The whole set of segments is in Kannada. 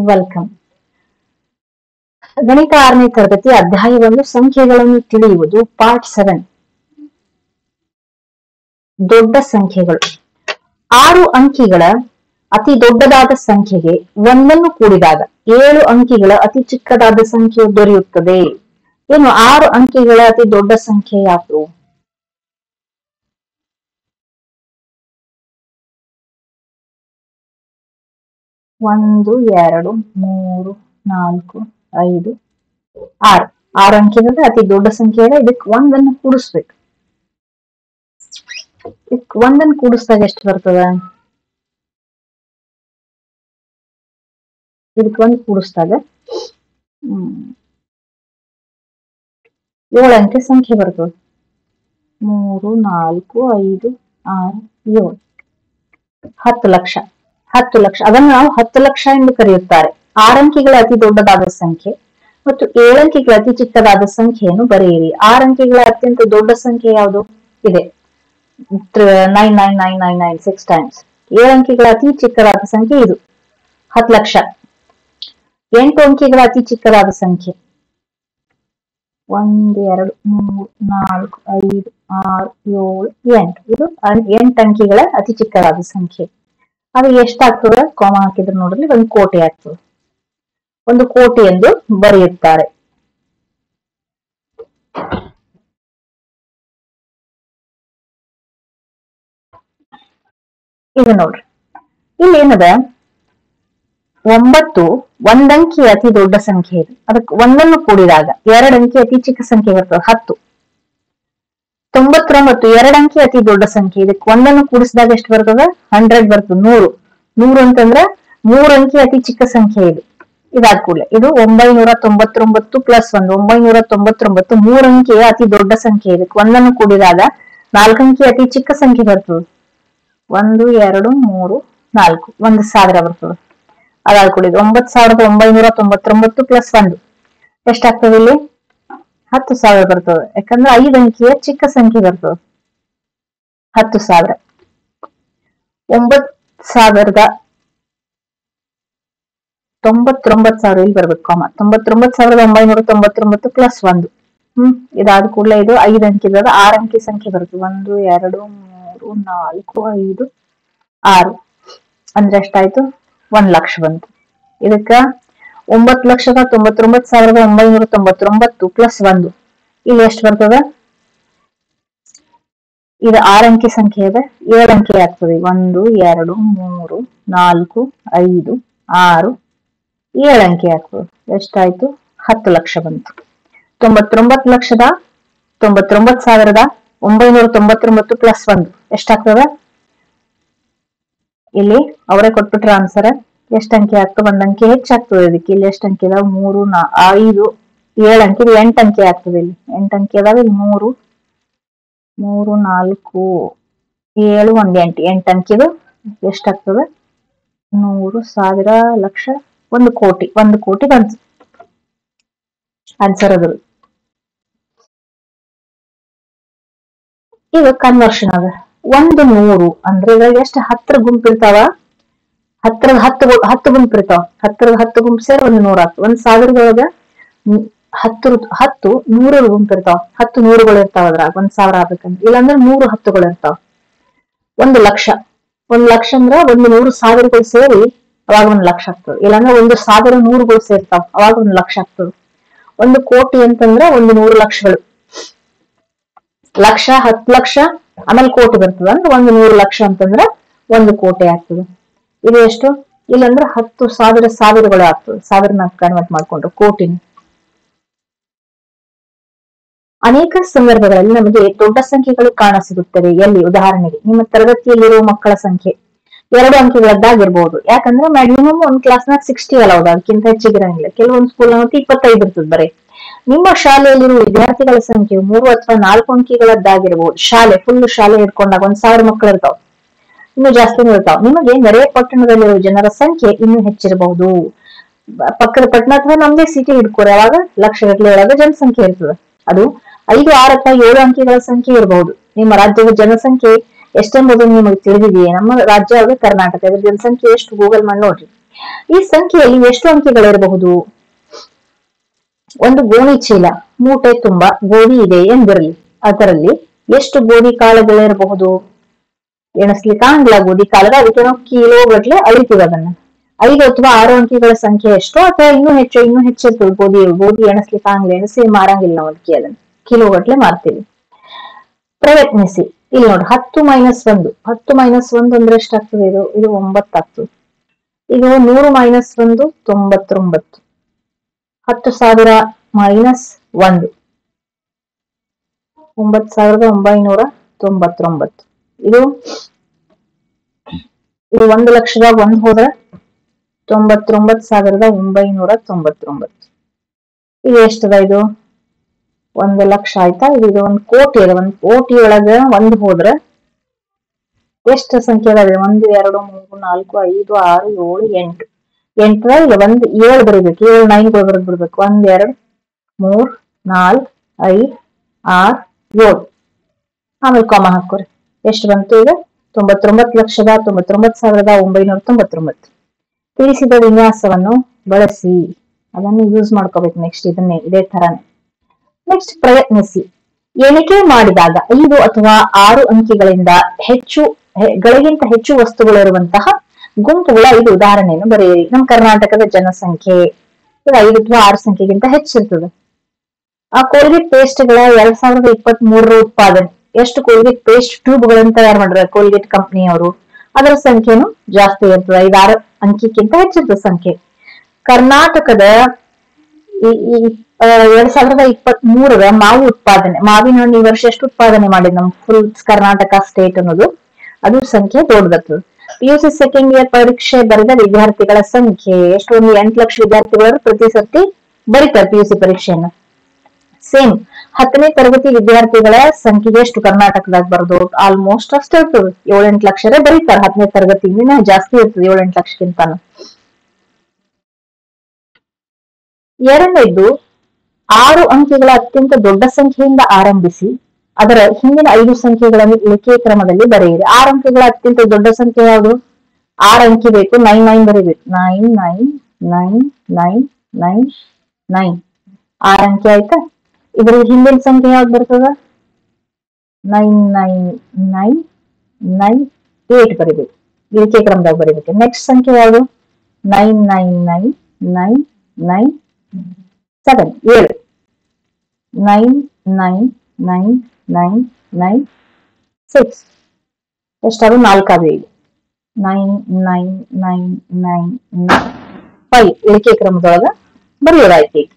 ವೆಲ್ಕಮ್ ಗಣಿತ ಆರನೇ ತರಗತಿ ಅಧ್ಯಾಯ ಒಂದು ಸಂಖ್ಯೆಗಳನ್ನು ತಿಳಿಯುವುದು ಪಾರ್ಟ್ ಸೆವೆನ್ ದೊಡ್ಡ ಸಂಖ್ಯೆಗಳು ಆರು ಅಂಕಿಗಳ ಅತಿ ದೊಡ್ಡದಾದ ಸಂಖ್ಯೆಗೆ ಒಂದನ್ನು ಕೂಡಿದಾಗ ಏಳು ಅಂಕಿಗಳ ಅತಿ ಚಿಕ್ಕದಾದ ಸಂಖ್ಯೆ ದೊರೆಯುತ್ತದೆ ಏನು ಆರು ಅಂಕಿಗಳ ಅತಿ ದೊಡ್ಡ ಸಂಖ್ಯೆ ಯಾವುದು ಒಂದು ಎರಡು ಮೂರು ನಾಲ್ಕು ಐದು ಆರು ಆರು ಅಂಕಿಗಳ ಅತಿ ದೊಡ್ಡ ಸಂಖ್ಯೆ ಇದೆ ಇದಕ್ಕೆ ಒಂದನ್ನು ಕೂಡಿಸ್ಬೇಕು ಇದಕ್ ಒಂದನ್ನು ಕೂಡಿಸಿದಾಗ ಎಷ್ಟು ಬರ್ತದ ಇದಕ್ಕೆ ಒಂದು ಕೂಡಿಸಿದಾಗ ಹ್ಮ್ ಏಳು ಅಂಕೆ ಸಂಖ್ಯೆ ಬರ್ತದೆ ಮೂರು ನಾಲ್ಕು ಐದು ಆರು ಏಳು ಹತ್ತು ಲಕ್ಷ ಹತ್ತು ಲಕ್ಷ ಅದನ್ನು ನಾವು ಹತ್ತು ಲಕ್ಷ ಎಂದು ಕರೆಯುತ್ತಾರೆ ಆರಂಕಿಗಳ ಅತಿ ದೊಡ್ಡದಾದ ಸಂಖ್ಯೆ ಮತ್ತು ಏಳಂಕಿಗಳ ಅತಿ ಚಿಕ್ಕದಾದ ಸಂಖ್ಯೆಯನ್ನು ಬರೆಯಿರಿ ಆರಂಕಿಗಳ ಅತ್ಯಂತ ದೊಡ್ಡ ಸಂಖ್ಯೆ ಯಾವುದು ಇದೆ nine nine nine nine nine six times ಏಳಂಕಿಗಳ ಅತಿ ಚಿಕ್ಕದಾದ ಸಂಖ್ಯೆ ಇದು ಹತ್ತು ಲಕ್ಷ ಎಂಟು ಅಂಕಿಗಳ ಅತಿ ಚಿಕ್ಕದಾದ ಸಂಖ್ಯೆ ಒಂದ್ ಎರಡು ಮೂರು ನಾಲ್ಕು ಐದು ಆರು ಏಳು ಎಂಟು ಇದು ಅನ್- ಎಂಟು ಅಂಕಿಗಳ ಅತಿ ಚಿಕ್ಕದಾದ ಸಂಖ್ಯೆ ಅದು ಎಷ್ಟಾಗ್ತದೆ ಕೋಮ ಹಾಕಿದ್ರೆ ನೋಡ್ರಿ ಒಂದು ಕೋಟಿ ಆಗ್ತದೆ ಒಂದು ಕೋಟಿ ಎಂದು ಬರೆಯುತ್ತಾರೆ ಇದು ನೋಡ್ರಿ ಇಲ್ಲಿ ಏನದ ಒಂಬತ್ತು ಒಂದಂಕಿ ಅತಿ ದೊಡ್ಡ ಸಂಖ್ಯೆ ಇದೆ ಅದಕ್ಕೆ ಒಂದನ್ನು ಕೂಡಿದಾಗ ಎರಡು ಅಂಕಿ ಅತಿ ಚಿಕ್ಕ ಸಂಖ್ಯೆ ಬರ್ತದೆ ಹತ್ತು ತೊಂಬತ್ತೊಂಬತ್ತು ಎರಡು ಅಂಕಿ ಅತಿ ದೊಡ್ಡ ಸಂಖ್ಯೆ ಇದಕ್ಕೆ ಒಂದನ್ನು ಕೂಡಿಸಿದಾಗ ಎಷ್ಟು ಬರ್ತದ ಹಂಡ್ರೆಡ್ ಬರ್ತದೆ ನೂರು ನೂರು ಅಂತಂದ್ರೆ ಮೂರು ಅಂಕಿ ಅತಿ ಚಿಕ್ಕ ಸಂಖ್ಯೆ ಇದು ಇದಾದ ಕೂಡಲೇ ಇದು ಒಂಬೈನೂರ ತೊಂಬತ್ತೊಂಬತ್ತು ಪ್ಲಸ್ ಒಂದು ಒಂಬೈನೂರ ತೊಂಬತ್ತೊಂಬತ್ತು ಮೂರು ಅಂಕಿಯ ಅತಿ ದೊಡ್ಡ ಸಂಖ್ಯೆ ಇದಕ್ಕೆ ಒಂದನ್ನು ಕೂಡಿದಾಗ ನಾಲ್ಕು ಅಂಕಿ ಅತಿ ಚಿಕ್ಕ ಸಂಖ್ಯೆ ಬರ್ತದೆ ಒಂದು ಎರಡು ಮೂರು ನಾಲ್ಕು ಒಂದು ಸಾವಿರ ಬರ್ತದೆ ಅದಾದ ಕೂಡ ಇದು ಒಂಬತ್ತು ಸಾವಿರದ ಒಂಬೈನೂರ ತೊಂಬತ್ತೊಂಬತ್ತು ಪ್ಲಸ್ ಒಂದು ಎಷ್ಟಾಗ್ತದೆ ಇಲ್ಲಿ ಹತ್ತು ಸಾವಿರ ಬರ್ತದೆ ಯಾಕಂದ್ರೆ ಐದು ಅಂಕಿಯ ಚಿಕ್ಕ ಸಂಖ್ಯೆ ಬರ್ತದೆ ಹತ್ತು ಸಾವಿರ ಒಂಬತ್ ಸಾವಿರದ ತೊಂಬತ್ತೊಂಬತ್ತು ಸಾವಿರ ಇಲ್ಲಿ ಬರ್ಬೇಕು ಕಾಮ ತೊಂಬತ್ತೊಂಬತ್ತು ಸಾವಿರದ ಒಂಬೈನೂರ ತೊಂಬತ್ತೊಂಬತ್ತು ಪ್ಲಸ್ ಒಂದು ಹ್ಮ್ ಇದಾದ ಕೂಡಲೇ ಇದು ಐದು ಅಂಕಿದ ಆರು ಅಂಕಿ ಸಂಖ್ಯೆ ಬರ್ತದೆ ಒಂದು ಎರಡು ಮೂರು ನಾಲ್ಕು ಐದು ಆರು ಅಂದ್ರೆ ಎಷ್ಟಾಯ್ತು ಒಂದ್ ಲಕ್ಷ ಬಂತು ಇದಕ್ಕ ಒಂಬತ್ತು ಲಕ್ಷದ ತೊಂಬತ್ತೊಂಬತ್ತು ಸಾವಿರದ ಒಂಬೈನೂರ ತೊಂಬತ್ತೊಂಬತ್ತು ಪ್ಲಸ್ ಒಂದು ಇಲ್ಲಿ ಎಷ್ಟು ಬರ್ತದ ಇದು ಆರು ಅಂಕಿ ಸಂಖ್ಯೆ ಇದೆ ಏಳು ಅಂಕಿ ಆಗ್ತದೆ ಒಂದು ಎರಡು ಮೂರು ನಾಲ್ಕು ಐದು ಆರು ಏಳು ಅಂಕಿ ಆಗ್ತದೆ ಎಷ್ಟಾಯ್ತು ಹತ್ತು ಲಕ್ಷ ಬಂತು ತೊಂಬತ್ತೊಂಬತ್ತು ಲಕ್ಷದ ತೊಂಬತ್ತೊಂಬತ್ತು ಸಾವಿರದ ಒಂಬೈನೂರ ತೊಂಬತ್ತೊಂಬತ್ತು ಪ್ಲಸ್ ಒಂದು ಎಷ್ಟಾಗ್ತದ ಇಲ್ಲಿ ಅವರೇ ಕೊಟ್ಬಿಟ್ರ ಆನ್ಸರ್ ಎಷ್ಟ್ ಅಂಕಿ ಆಗ್ತದೆ ಒಂದ್ ಅಂಕಿ ಹೆಚ್ಚಾಗ್ತದೆ ಇದಕ್ಕೆ ಇಲ್ಲಿ ಎಷ್ಟ್ ಅಂಕಿ ಇದಾವ ಮೂರು ನಾ ಐದು ಏಳು ಅಂಕಿ ಇದು ಎಂಟು ಅಂಕಿ ಆಗ್ತದೆ ಇಲ್ಲಿ ಎಂಟು ಅಂಕಿ ಅದಾವ ಇಲ್ಲಿ ಮೂರು ಮೂರು ನಾಲ್ಕು ಏಳು ಒಂದ್ ಎಂಟು ಎಂಟು ಅಂಕಿದು ಎಷ್ಟಾಗ್ತದೆ ನೂರು ಸಾವಿರ ಲಕ್ಷ ಒಂದು ಕೋಟಿ ಒಂದು ಕೋಟಿ ಬಂತು ಆನ್ಸರ್ ಅದು ಈಗ ಕನ್ವರ್ಷನ್ ಅದ ಒಂದು ನೂರು ಅಂದ್ರೆ ಇವಾಗ ಎಷ್ಟು ಹತ್ರ ಗುಂಪು ಇರ್ತಾವ ಹತ್ರದ ಹತ್ತು ಗು- ಹತ್ತು ಗುಂಪು ಇರ್ತಾವ ಹತ್ರದ ಹತ್ತು ಗುಂಪು ಸೇರಿ ಒಂದು ನೂರ ಆಗ್ತದೆ ಒಂದ್ ಸಾವಿರದೊಳಗ ನ್- ಹತ್ತು ರು- ಹತ್ತು ನೂರು ಗುಂಪು ಇರ್ತಾವ ಹತ್ತು ನೂರುಗಳು ಇರ್ತಾವ ಅದ್ರಾಗ ಒಂದ್ ಸಾವಿರ ಆಗ್ಬೇಕಂದ್ರೆ ಇಲ್ಲಾಂದ್ರೆ ನೂರು ಹತ್ತುಗಳು ಇರ್ತಾವ ಒಂದು ಲಕ್ಷ ಒಂದ್ ಲಕ್ಷ ಅಂದ್ರ ಒಂದು ನೂರು ಸಾವಿರಗಳು ಸೇರಿ ಅವಾಗ ಒಂದ್ ಲಕ್ಷ ಆಗ್ತದೆ ಇಲ್ಲಾಂದ್ರೆ ಒಂದು ಸಾವಿರ ನೂರುಗಳು ಸೇರ್ತಾವ ಅವಾಗ ಒಂದ್ ಲಕ್ಷ ಆಗ್ತದೆ ಒಂದು ಕೋಟಿ ಅಂತಂದ್ರ ಒಂದು ನೂರು ಲಕ್ಷಗಳು ಲಕ್ಷ ಹತ್ತು ಲಕ್ಷ ಆಮೇಲೆ ಕೋಟಿ ಬರ್ತದ ಅಂದ್ರೆ ಒಂದು ನೂರು ಲಕ್ಷ ಅಂತಂದ್ರ ಒಂದು ಕೋಟಿ ಆಗ್ತದೆ ಇದು ಎಷ್ಟು ಇಲ್ಲಂದ್ರೆ ಹತ್ತು ಸಾವಿರ ಸಾವಿರಗಳು ಆಗ್ತದೆ ಸಾವಿರನ ಕನ್ವರ್ಟ್ ಮಾಡ್ಕೊಂಡ್ರು ಕೋಟಿನ ಅನೇಕ ಸಂದರ್ಭಗಳಲ್ಲಿ ನಮಗೆ ದೊಡ್ಡ ಸಂಖ್ಯೆಗಳು ಕಾಣಸಿಗುತ್ತವೆ ಎಲ್ಲಿ ಉದಾಹರಣೆಗೆ ನಿಮ್ಮ ತರಗತಿಯಲ್ಲಿರುವ ಮಕ್ಕಳ ಸಂಖ್ಯೆ ಎರಡು ಅಂಕಿಗಳದ್ದಾಗಿರ್ಬೋದು ಯಾಕಂದ್ರೆ ಮ್ಯಾಕ್ಸಿಮಮ್ ಒಂದ್ ಕ್ಲಾಸ್ನಾಗ ಸಿಕ್ಸ್ಟಿ ಅಲೌಡ್ ಅದಕ್ಕಿಂತ ಹೆಚ್ಚಿಗಿರಂಗಿಲ್ಲ ಕೆಲವೊಂದು ಸ್ಕೂಲ್ ಮತ್ತೆ ಇಪ್ಪತ್ತೈದು ಇರ್ತದೆ ಬರೀ ನಿಮ್ಮ ಶಾಲೆಯಲ್ಲಿರುವ ವಿದ್ಯಾರ್ಥಿಗಳ ಸಂಖ್ಯೆ ಮೂರು ಅಥವಾ ನಾಲ್ಕು ಅಂಕಿಗಳದ್ದಾಗಿರ್ಬೋದು ಶಾಲೆ ಫುಲ್ ಶಾಲೆ ಹಿಡ್ಕೊಂಡಾಗ ಒಂದ್ ಸಾವಿರ ಮಕ್ಕಳು ಇರ್ತಾವ ಇನ್ನು ಜಾಸ್ತಿನೂ ಇರ್ತಾವ ನಿಮಗೆ ನೆರೆಯ ಪಟ್ಟಣದಲ್ಲಿರುವ ಜನರ ಸಂಖ್ಯೆ ಇನ್ನೂ ಹೆಚ್ಚಿರಬಹುದು ಬ- ಪಕ್ಕದ ಪಟ್ಟಣ ಅಥವಾ ನಮ್ದೇ ಸಿಟಿ ಹಿಡ್ಕೋರಿ ಅವಾಗ ಲಕ್ಷಗಟ್ಟಲೆ ಒಳಗೆ ಜನಸಂಖ್ಯೆ ಇರ್ತದೆ ಅದು ಐದು ಆರು ಅಥವಾ ಏಳು ಅಂಕಿಗಳ ಸಂಖ್ಯೆ ಇರಬಹುದು ನಿಮ್ಮ ರಾಜ್ಯದ ಜನಸಂಖ್ಯೆ ಎಷ್ಟೆಂಬುದು ನಿಮಗೆ ತಿಳಿದಿದೆಯೇ ನಮ್ಮ ರಾಜ್ಯ ಅದು ಕರ್ನಾಟಕ ಇದರ ಜನಸಂಖ್ಯೆ ಎಷ್ಟು ಗೂಗಲ್ ಮಾಡಿ ನೋಡ್ರಿ ಈ ಸಂಖ್ಯೆಯಲ್ಲಿ ಎಷ್ಟು ಅಂಕಿಗಳಿರಬಹುದು ಒಂದು ಗೋಣಿ ಚೀಲ ಮೂಟೆ ತುಂಬಾ ಗೋಧಿ ಇದೆ ಎಂದಿರಲಿ ಅದರಲ್ಲಿ ಎಷ್ಟು ಗೋಧಿ ಕಾಳುಗಳಿರಬಹುದು ಎಣಿಸ್ಲಿಕ್ಕೆ ಆಗಲ್ಲ ಗೋಧಿ ಕಾಲದ ಅದಕ್ಕೆ ನಾವು ಕಿಲೋ ಗಟ್ಲೆ ಅಳಿತೀವಿ ಅದನ್ನ ಐದು ಅಥವಾ ಆರು ಅಂಕಿಗಳ ಸಂಖ್ಯೆ ಎಷ್ಟು ಅಥವಾ ಇನ್ನೂ ಹೆಚ್ಚು ಇನ್ನೂ ಹೆಚ್ಚಿರ್ತದೆ ಗೋಧಿ ಗೋಧಿ ಎಣಿಸ್ಲಿಕ್ಕೆ ಆಗಲ್ಲ ಎಣಿಸಿ ಮಾರಂಗಿಲ್ಲ ನಾವು ಅದಕ್ಕೆ ಅದನ್ನ ಕಿಲೋ ಗಟ್ಲೆ ಮಾರ್ತೀವಿ ಪ್ರಯತ್ನಿಸಿ ಇಲ್ಲಿ ನೋಡಿ ಹತ್ತು ಮೈನಸ್ ಒಂದು ಹತ್ತು ಮೈನಸ್ ಒಂದು ಅಂದ್ರೆ ಎಷ್ಟಾಗ್ತದೆ ಇದು ಇದು ಒಂಬತ್ತು ಆಗ್ತದೆ ಇದು ನೂರು ಮೈನಸ್ ಒಂದು ತೊಂಬತ್ತೊಂಬತ್ತು ಹತ್ತು ಸಾವಿರ ಮೈನಸ್ ಒಂದು ಒಂಬತ್ತು ಸಾವಿರದ ಒಂಬೈನೂರ ತೊಂಬತ್ತೊಂಬತ್ತು ಇದು ಇದು ಒಂದು ಲಕ್ಷದಾಗ ಒಂದ್ ಹೋದ್ರೆ ತೊಂಬತ್ತೊಂಬತ್ತು ಸಾವಿರದ ಒಂಬೈನೂರ ತೊಂಬತ್ತೊಂಬತ್ತು ಇದು ಎಷ್ಟದ ಇದು ಒಂದು ಲಕ್ಷ ಆಯ್ತಾ ಇದು ಇದು ಒಂದು ಕೋಟಿ ಅದ ಒಂದು ಕೋಟಿ ಒಳಗ ಒಂದ್ ಹೋದ್ರೆ ಎಷ್ಟು ಸಂಖ್ಯೆ ಅದಾವೆ ಒಂದು ಎರಡು ಮೂರು ನಾಲ್ಕು ಐದು ಆರು ಏಳು ಎಂಟು ಎಂಟರ ಇಲ್ಲ ಒಂದ್ ಏಳು ಬರೀಬೇಕು ಏಳು ನೈನ್ಗಳು ಬರೆದ್ ಬಿಡ್ಬೇಕು ಒಂದ್ ಎರಡ್ ಮೂರ್ ನಾಲ್ಕ್ ಐದ್ ಆರ್ ಏಳು ಆಮೇಲೆ ಕಾಮ ಹಾಕೋರಿ ಎಷ್ಟು ಬಂತು ಈಗ ತೊಂಬತ್ತೊಂಬತ್ತು ಲಕ್ಷದ ತೊಂಬತ್ತೊಂಬತ್ತು ಸಾವಿರದ ಒಂಬೈನೂರ ತೊಂಬತ್ತೊಂಬತ್ತು ತಿಳಿಸಿದ ವಿನ್ಯಾಸವನ್ನು ಬಳಸಿ ಅದನ್ನು ಯೂಸ್ ಮಾಡ್ಕೋಬೇಕು ನೆಕ್ಸ್ಟ್ ಇದನ್ನೇ ಇದೇ ತರಾನೇ ನೆಕ್ಸ್ಟ್ ಪ್ರಯತ್ನಿಸಿ ಎಣಿಕೆ ಮಾಡಿದಾಗ ಐದು ಅಥವಾ ಆರು ಅಂಕಿಗಳಿಂದ ಹೆಚ್ಚು ಹೆ- ಗಳಿಗಿಂತ ಹೆಚ್ಚು ವಸ್ತುಗಳಿರುವಂತಹ ಗುಂಪುಗಳ ಐದು ಉದಾಹರಣೆಯನ್ನು ಬರೆಯಿರಿ ನಮ್ಮ ಕರ್ನಾಟಕದ ಜನಸಂಖ್ಯೆ ಇದು ಐದು ಅಥವಾ ಆರು ಸಂಖ್ಯೆಗಿಂತ ಹೆಚ್ಚಿರ್ತದೆ ಆ ಕೋಲ್ಗೇಟ್ ಪೇಸ್ಟ್ ಗಳ ಎರಡ್ ಸಾವಿರದ ಇಪ್ಪತ್ತ್ ಮೂರರ ಉತ್ಪಾದನೆ ಎಷ್ಟು ಕೋಲ್ಗೇಟ್ ಪೇಸ್ಟ್ ಟ್ಯೂಬ್ ಗಳನ್ನ ತಯಾರು ಮಾಡಿದ್ರೆ ಕೋಲ್ಗೇಟ್ ಕಂಪನಿಯವರು ಅದರ ಸಂಖ್ಯೆನು ಜಾಸ್ತಿ ಇರ್ತದೆ ಐದಾರು ಅಂಕಿಕ್ಕಿಂತ ಹೆಚ್ಚಿರ್ತದೆ ಸಂಖ್ಯೆ ಕರ್ನಾಟಕದ ಈ ಈ ಆ, ಎರಡ್ ಸಾವಿರದ ಇಪ್ಪತ್ತ್ ಮೂರರ ಮಾವು ಉತ್ಪಾದನೆ ಮಾವಿನ ಹಣ್ಣು ಈ ವರ್ಷ ಎಷ್ಟು ಉತ್ಪಾದನೆ ಮಾಡಿದ್ ನಮ್ ಫುಲ್ ಕರ್ನಾಟಕ ಸ್ಟೇಟ್ ಅನ್ನೋದು ಅದು ಸಂಖ್ಯೆ ದೊಡ್ಡದತ್ತು ಪಿಯುಸಿ ಸೆಕೆಂಡ್ ಇಯರ್ ಪರೀಕ್ಷೆ ಬರೆದ ವಿದ್ಯಾರ್ಥಿಗಳ ಸಂಖ್ಯೆ ಎಷ್ಟು ಒಂದು ಎಂಟು ಲಕ್ಷ ವಿದ್ಯಾರ್ಥಿಗಳು ಪ್ರತಿ ಸರ್ತಿ ಬರೀತಾರೆ ಪಿಯುಸಿ ಪರೀಕ್ಷೆಯನ್ನ ಸೇಮ್ ಹತ್ತನೇ ತರಗತಿ ವಿದ್ಯಾರ್ಥಿಗಳ ಸಂಖ್ಯೆಗೆ ಎಷ್ಟು ಕರ್ನಾಟಕದಾಗ ಬರೋದು ಆಲ್ಮೋಸ್ಟ್ ಅಷ್ಟೇ ಇರ್ತದೆ ಏಳೆಂಟು ಲಕ್ಷರೇ ಬರೀತಾರೆ ಹತ್ತನೇ ತರಗತಿ ಇನ್ನೂ ಜಾಸ್ತಿ ಇರ್ತದೆ ಏಳೆಂಟು ಲಕ್ಷಕ್ಕಿಂತಾನು ಎರಡನೇದ್ದು ಆರು ಅಂಕಿಗಳ ಅತ್ಯಂತ ದೊಡ್ಡ ಸಂಖ್ಯೆಯಿಂದ ಆರಂಭಿಸಿ ಅದರ ಹಿಂದಿನ ಐದು ಸಂಖ್ಯೆಗಳನ್ನು ಇಳಿಕೆ ಕ್ರಮದಲ್ಲಿ ಬರೆಯಿರಿ ಆರು ಅಂಕಿಗಳ ಅತ್ಯಂತ ದೊಡ್ಡ ಸಂಖ್ಯೆ ಯಾವುದು ಆರು ಅಂಕಿ ಬೇಕು ನೈನ್ ನೈನ್ ಬರೀಬೇಕು nine nine nine nine nine nine ಆರು ಅಂಕಿ ಆಯ್ತಾ ಇದ್ರ ಹಿಂದಿನ ಸಂಖ್ಯೆ ಯಾವ್ದು ಬರ್ತದ nine nine nine nine eight ಬರೀಬೇಕು ಇಳಿಕೆ ಕ್ರಮದಾಗ ಬರೀಬೇಕು ನೆಕ್ಸ್ಟ್ ಸಂಖ್ಯೆ ಯಾವುದು nine nine nine nine nine seven ಏಳು nine nine nine nine nine six ಎಷ್ಟಾದ್ರು ನಾಲ್ಕಾದ್ರು ಈಗ nine nine nine nine nine five ಇಳಿಕೆ ಕ್ರಮದೊಳಗ ಬರೆಯೋದಾಯ್ತು ಈಗ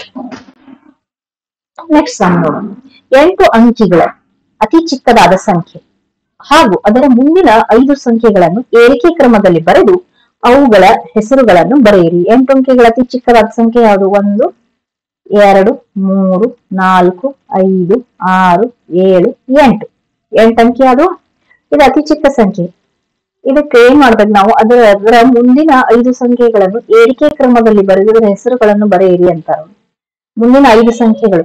ನೆಕ್ಸ್ಟ್ ಸಮ್ ನೋಡೋಣ ಎಂಟು ಅಂಕಿಗಳ ಅತಿ ಚಿಕ್ಕದಾದ ಸಂಖ್ಯೆ ಹಾಗೂ ಅದರ ಮುಂದಿನ ಐದು ಸಂಖ್ಯೆಗಳನ್ನು ಏರಿಕೆ ಕ್ರಮದಲ್ಲಿ ಬರೆದು ಅವುಗಳ ಹೆಸರುಗಳನ್ನು ಬರೆಯಿರಿ ಎಂಟು ಅಂಕಿಗಳ ಅತಿ ಚಿಕ್ಕದಾದ ಸಂಖ್ಯೆ ಯಾವುದು ಒಂದು ಎರಡು ಮೂರು ನಾಲ್ಕು ಐದು ಆರು ಏಳು ಎಂಟು ಎಂಟು ಅಂಕಿ ಅದು ಇದು ಅತಿ ಚಿಕ್ಕ ಸಂಖ್ಯೆ ಇದಕ್ಕೆ ಏನ್ ಮಾಡ್ಬೇಕು ನಾವು ಅದರ ಅದರ ಮುಂದಿನ ಐದು ಸಂಖ್ಯೆಗಳನ್ನು ಏರಿಕೆ ಕ್ರಮದಲ್ಲಿ ಬರೆದು ಅದರ ಹೆಸರುಗಳನ್ನು ಬರೆಯಿರಿ ಅಂತಾರೆ ಮುಂದಿನ ಐದು ಸಂಖ್ಯೆಗಳು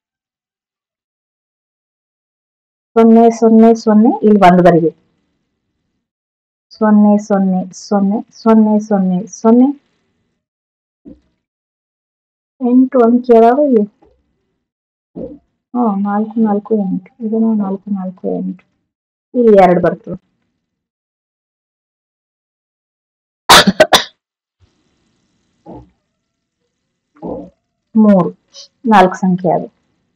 ಸೊನ್ನೆ ಸೊನ್ನೆ ಸೊನ್ನೆ ಇಲ್ಲಿ ಒಂದು ಬರಿಬೇಕು ಸೊನ್ನೆ ಸೊನ್ನೆ ಸೊನ್ನೆ ಸೊನ್ನೆ ಸೊನ್ನೆ ಸೊನ್ನೆ ಎಂಟು ಅಂಕಿ ಅದಾವ ಇಲ್ಲಿ ಹ್ಮ್ ನಾಲ್ಕು ನಾಲ್ಕು ಎಂಟು ಇದನ್ನು ನಾಲ್ಕು ನಾಲ್ಕು ಎಂಟು ಇಲ್ಲಿ ಎರಡು ಬರ್ತದೆ ಮೂರು ನಾಲ್ಕು ಸಂಖ್ಯೆ ಅದು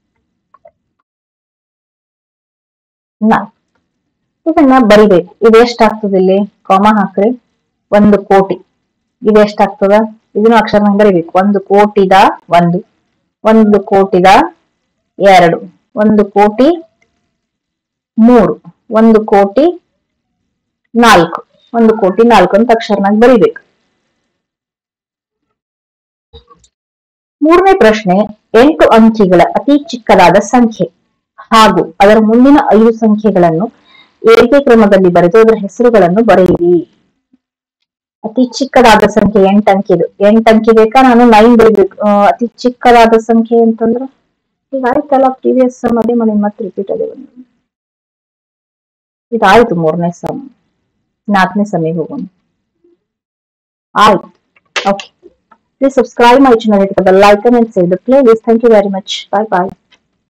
ನಾಲ್ಕು ಇದನ್ನ ಬರಿಬೇಕು ಇದು ಎಷ್ಟಾಗ್ತದೆ ಇಲ್ಲಿ ಕಾಮ ಹಾಕ್ರಿ ಒಂದು ಕೋಟಿ ಇದು ಎಷ್ಟಾಗ್ತದ ಇದನ್ನು ಅಕ್ಷರ ಬರಿಬೇಕು ಒಂದು ಕೋಟಿದ ಒಂದು ಒಂದು ಕೋಟಿದ ಎರಡು ಒಂದು ಕೋಟಿ ಮೂರು ಒಂದು ಕೋಟಿ ನಾಲ್ಕು ಒಂದು ಕೋಟಿ ನಾಲ್ಕು ಅಂತ ಅಕ್ಷರನಾಗ ಬರಿಬೇಕು ಮೂರನೇ ಪ್ರಶ್ನೆ ಎಂಟು ಅಂಕಿಗಳ ಅತಿ ಚಿಕ್ಕದಾದ ಸಂಖ್ಯೆ ಹಾಗೂ ಅದರ ಮುಂದಿನ ಐದು ಸಂಖ್ಯೆಗಳನ್ನು ಏರಿಕೆ ಕ್ರಮದಲ್ಲಿ ಬರೆದು ಅದರ ಹೆಸರುಗಳನ್ನು ಬರೆಯಿರಿ ಅತಿ ಚಿಕ್ಕದಾದ ಸಂಖ್ಯೆ ಎಂಟು ಅಂಕಿದು ಎಂಟು ಅಂಕಿ ಬೇಕಾ ನಾನು ನೈನ್ ಬರೀಬೇಕು ಆ, ಅತಿ ಚಿಕ್ಕದಾದ ಸಂಖ್ಯೆ ಅಂತಂದ್ರೆ ಈಗ ಆಯ್ತಲ್ಲ ಪ್ರೀವಿಯಸ್ ಸಮ್ ಅದೇ ಮಾಡಿ ಮತ್ತೆ ರಿಪೀಟ್ ಅದೇ ಒಂದು ಇದಾಯ್ತು ಮೂರನೇ ಸಮ್ ನಾಲ್ಕನೇ ಸಮಿಗೆ ಹೋಗೋಣ ಆಯ್ತು okay Please subscribe my channel, hit the bell icon and save the playlist. Thank you very much. Bye bye.